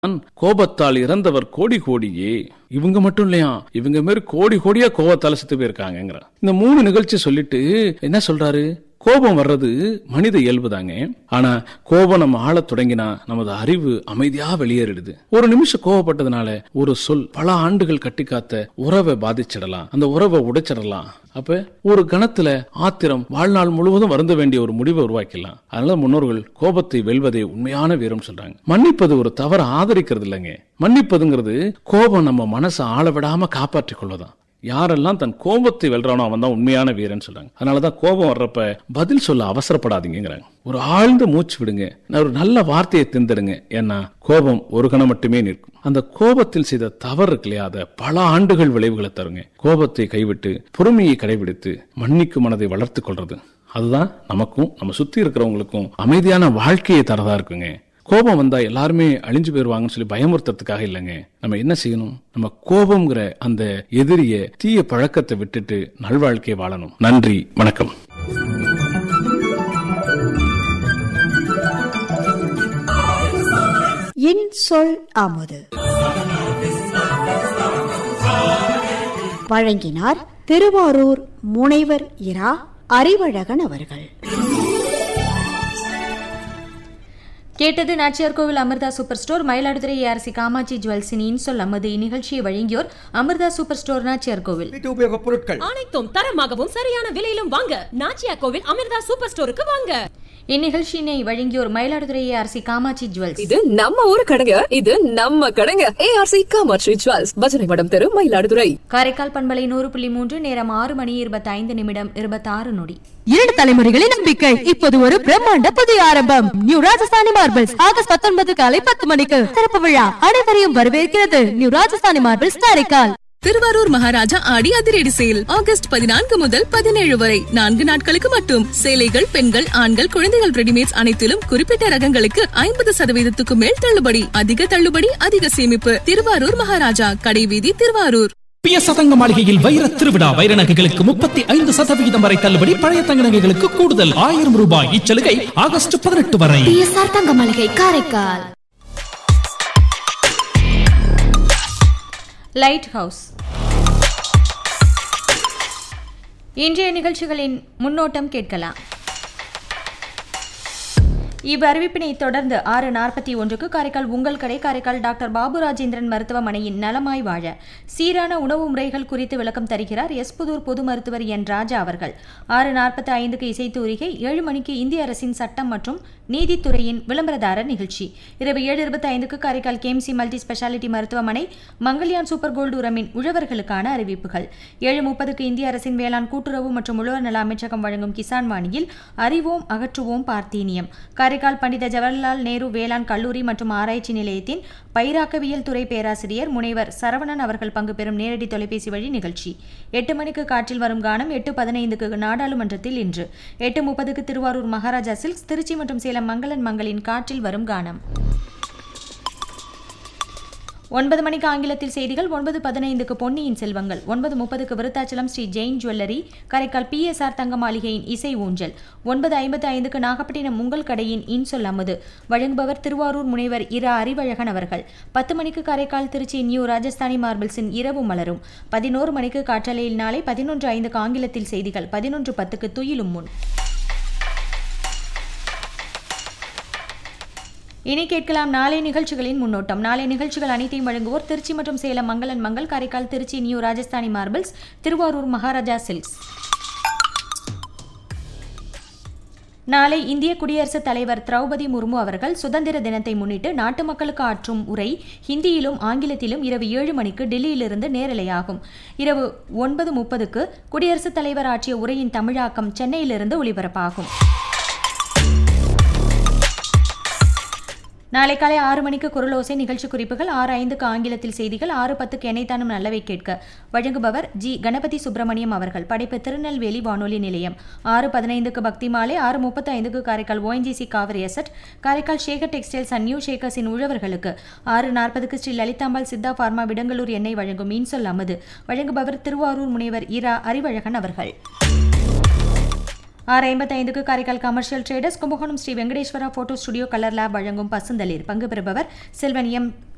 கோபத்தால் இறந்தவர் கோடி கோடியே இவங்க மட்டும் இல்லையா இவங்க மாதிரி கோடி கோடியா கோபத்தால செத்து போயிருக்காங்க இந்த மூணு நிகழ்ச்சி சொல்லிட்டு என்ன சொல்றாரு கோபம் வர்றது மனித இயல்புதாங்க ஆனா கோபம் நம்ம ஆளத் தொடங்கினா நமது அறிவு அமைதியா வெளியேறிடுது ஒரு நிமிஷம் கோபப்பட்டதுனால ஒரு சொல் பல ஆண்டுகள் கட்டி காத்த உறவை பாதிச்சிடலாம் அந்த உறவை உடைச்சிடலாம் அப்ப ஒரு கணத்துல ஆத்திரம் வாழ்நாள் முழுவதும் வருந்த வேண்டிய ஒரு முடிவை உருவாக்கிடலாம் அதனால முன்னோர்கள் கோபத்தை வெல்வதே உண்மையான வீரம் சொல்றாங்க மன்னிப்பது ஒரு தவறு ஆதரிக்கிறது இல்லைங்க மன்னிப்பதுங்கிறது கோபம் நம்ம மனசை ஆள விடாம காப்பாற்றிக் கொள்ளதான் யாரெல்லாம் தன் கோபத்தை வெல்றானோ அவன் தான் உண்மையான வீரன் சொல்றாங்க அதனாலதான் கோபம் வர்றப்ப பதில் சொல்ல அவசரப்படாதீங்கிறாங்க ஒரு ஆழ்ந்த மூச்சு விடுங்க ஒரு நல்ல வார்த்தையை திந்தடுங்க ஏன்னா கோபம் ஒரு கணம் மட்டுமே நிற்கும் அந்த கோபத்தில் செய்த தவறு இருக்கு இல்லையா அதை பல ஆண்டுகள் விளைவுகளை தருங்க கோபத்தை கைவிட்டு பொறுமையை கடைபிடித்து மன்னிக்கும் மனதை வளர்த்து கொள்றது அதுதான் நமக்கும் நம்ம சுத்தி இருக்கிறவங்களுக்கும் அமைதியான வாழ்க்கையை தரதா இருக்குங்க கோபம் வந்தா எல்லாருமே அழிஞ்சு போயிருவாங்கன்னு சொல்லி பயமுறுத்துறதுக்காக இல்லைங்க நம்ம என்ன செய்யணும் நம்ம கோபம்ங்கிற அந்த எதிரிய தீய பழக்கத்தை விட்டுட்டு நல்வாழ்க்கையை வாழணும் நன்றி வணக்கம் என் சொல் அமுது வழங்கினார் திருவாரூர் முனைவர் இரா அறிவழகன் அவர்கள் கேட்டது Nachiyar Koil Amirtha super store Mayiladuthurai ARC Kamatchi ஜுவல்ஸின் இன்சொல் அம்மது இந்நிகழ்ச்சியை வழங்கியோர் அமிர்தா சூப்பர் ஸ்டோர் நாச்சியார் கோவில் வீட்டு உபயோகப் பொருட்கள் அனைத்தும் தரமாகவும் சரியான விலையிலும் வாங்க நாச்சியா கோவில் அமிர்தா சூப்பர் ஸ்டோருக்கு வாங்க இந்நிகழ்ச்சியினை வழங்கியோர் மயிலாடுதுறை ஏஆர்சி காமாட்சி ஜுவல்ஸ் இது நம்ம ஊரு கடைங்க இது நம்ம கடைங்க ஏஆர்சி காமாட்சி ஜுவல்ஸ் பஜனை மடம் தெரு மயிலாடுதுறை காரைக்கால் பண்பலை நூறு புள்ளி மூன்று நேரம் ஆறு மணி இருபத்தி ஐந்து நிமிடம் இருபத்தாறு நொடி இரண்டு தலைமுறைகளின் நம்பிக்கை இப்போது ஒரு பிரம்மாண்ட புதிய ஆரம்பம் நியூ ராஜஸ்தானி மார்பிள்ஸ் ஆகஸ்ட் பத்தொன்பது காலை பத்து மணிக்கு திறப்பு விழா அனைவரையும் வரவேற்கிறது நியூ ராஜஸ்தானி மார்பிள்ஸ் காரைக்கால் திருவாரூர் மகாராஜா ஆடி அதிரடி சேல் ஆகஸ்ட் பதினான்கு முதல் பதினேழு வரை நான்கு நாட்களுக்கு மட்டும் சேலைகள் பெண்கள் ஆண்கள் குழந்தைகள் ரெடிமேட்ஸ் அனைத்திலும் குறிப்பிட்ட ரகங்களுக்கு ஐம்பது சதவீதத்துக்கு மேல் தள்ளுபடி அதிக தள்ளுபடி அதிக சேமிப்பு திருவாரூர் மகாராஜா கடைவீதி திருவாரூர் பிய சதங்க மாளிகையில் வைர திருவிழா வைர நகைகளுக்கு முப்பத்தி ஐந்து சதவிகிதம் வரை தள்ளுபடி பழைய தங்க நகைகளுக்கு கூடுதல் ஆயிரம் ரூபாய் இச்சலுகை ஆகஸ்ட் பதினெட்டு வரை பிஎஸ்ஆர் தங்க மளிகை காரைக்கால் லைட் ஹவுஸ் இன்றைய நிகழ்ச்சிகளின் முன்னோட்டம் கேட்கலாம் இவ்வறிவிப்பினை தொடர்ந்து ஆறு நாற்பத்தி ஒன்றுக்கு காரைக்கால் உங்கள் கடை காரைக்கால் டாக்டர் பாபு ராஜேந்திரன் மருத்துவமனையின் நலமாய் வாழ சீரான உணவு முறைகள் குறித்து விளக்கம் தருகிறார் எஸ்புதூர் பொது மருத்துவர் என் ராஜா அவர்கள் ஆறு நாற்பத்தி ஐந்துக்கு இசைத்தூரிகை ஏழு மணிக்கு இந்திய அரசின் சட்டம் மற்றும் நீதித்துறையின் விளம்பரதாரர் நிகழ்ச்சி இரவு ஏழு இருபத்தி ஐந்துக்கு காரைக்கால் கேம்சி மல்டி ஸ்பெஷாலிட்டி மருத்துவமனை மங்கல்யான் சூப்பர் கோல்டு உரமின் உழவர்களுக்கான அறிவிப்புகள் ஏழு முப்பதுக்கு இந்திய அரசின் வேளாண் கூட்டுறவு மற்றும் உழவர் நல அமைச்சகம் வழங்கும் கிசான் வாணியில் அறிவோம் அகற்றுவோம் பார்த்தீனியம் காரைக்கால் பண்டித ஜவஹர்லால் நேரு வேளாண் கல்லூரி மற்றும் ஆராய்ச்சி நிலையத்தின் பயிராக்கவியல் துறை பேராசிரியர் முனைவர் சரவணன் அவர்கள் பங்கு பெறும் நேரடி தொலைபேசி வழி நிகழ்ச்சி எட்டு மணிக்கு காற்றில் வரும் கானம் எட்டு பதினைந்துக்கு நாடாளுமன்றத்தில் இன்று எட்டு முப்பதுக்கு திருவாரூர் மகாராஜா சில்க்ஸ் திருச்சி மற்றும் சேலம் மங்களன் மங்களின் காற்றில் வரும் கானம் ஒன்பது மணிக்கு ஆங்கிலத்தில் செய்திகள் ஒன்பது பதினைந்துக்கு பொன்னியின் செல்வங்கள் ஒன்பது முப்பதுக்கு விருத்தாச்சலம் ஸ்ரீ ஜெயின் ஜுவல்லரி காரைக்கால் பிஎஸ்ஆர் தங்க மாளிகையின் இசை ஊஞ்சல் ஒன்பது ஐம்பத்து ஐந்துக்கு நாகப்பட்டினம் உங்கள் கடையின் இன்சொல் அமுது வழங்குபவர் திருவாரூர் முனைவர் இரா அறிவழகன் அவர்கள் பத்து மணிக்கு காரைக்கால் திருச்சி நியூ ராஜஸ்தானி மார்பிள்ஸின் இரவு மலரும் பதினோரு மணிக்கு காற்றலையில் நாளை பதினொன்று ஐந்துக்கு ஆங்கிலத்தில் செய்திகள் பதினொன்று பத்துக்கு துயிலும் முன் இனி கேட்கலாம் நாளை நிகழ்ச்சிகளின் முன்னோட்டம் நாளை நிகழ்ச்சிகள் அனைத்தையும் வழங்குவோர் திருச்சி மற்றும் சேலம் மங்களன் மங்கள் Karaikal Trichy new Rajasthani marbles Thiruvarur Maharaja silks நாளை இந்திய குடியரசுத் தலைவர் திரௌபதி முர்மு அவர்கள் சுதந்திர தினத்தை முன்னிட்டு நாட்டு மக்களுக்கு ஆற்றும் உரை ஹிந்தியிலும் ஆங்கிலத்திலும் இரவு ஏழு மணிக்கு டெல்லியிலிருந்து நேரலையாகும் இரவு ஒன்பது முப்பதுக்கு குடியரசுத் தலைவர் ஆற்றிய உரையின் தமிழாக்கம் சென்னையிலிருந்து ஒலிபரப்பாகும் நாளை காலை ஆறு மணிக்கு குரலோசை நிகழ்ச்சி குறிப்புகள் ஆறு ஐந்துக்கு ஆங்கிலத்தில் செய்திகள் ஆறு பத்துக்கு எனைத்தானும் நல்லவை கேட்க வழங்குபவர் ஜி கணபதி சுப்பிரமணியம் அவர்கள் படைப்பு திருநெல்வேலி வானொலி நிலையம் ஆறு பதினைந்துக்கு பக்தி மாலை ஆறு முப்பத்தி ஐந்துக்கு Karaikal ONGC Cauvery asset Karaikal Sekar textiles and new ஷேக்கர்ஸின் உழவர்களுக்கு ஆறு நாற்பதுக்கு ஸ்ரீ லலிதாம்பாள் சித்தா பார்மா விடங்கலூர் எண்ணெய் வழங்கும் இன்சொல் அமுது வழங்குபவர் திருவாரூர் முனைவர் இரா அறிவழகன் அவர்கள் ஆறு ஐம்பத்தி ஐந்துக்கு Karaikal commercial traders Kumbakonam Sri Venkateswara photo studio colour lab வழங்கும் பசுந்தளிர் பங்கு பெறுபவர் செல்வன் எம்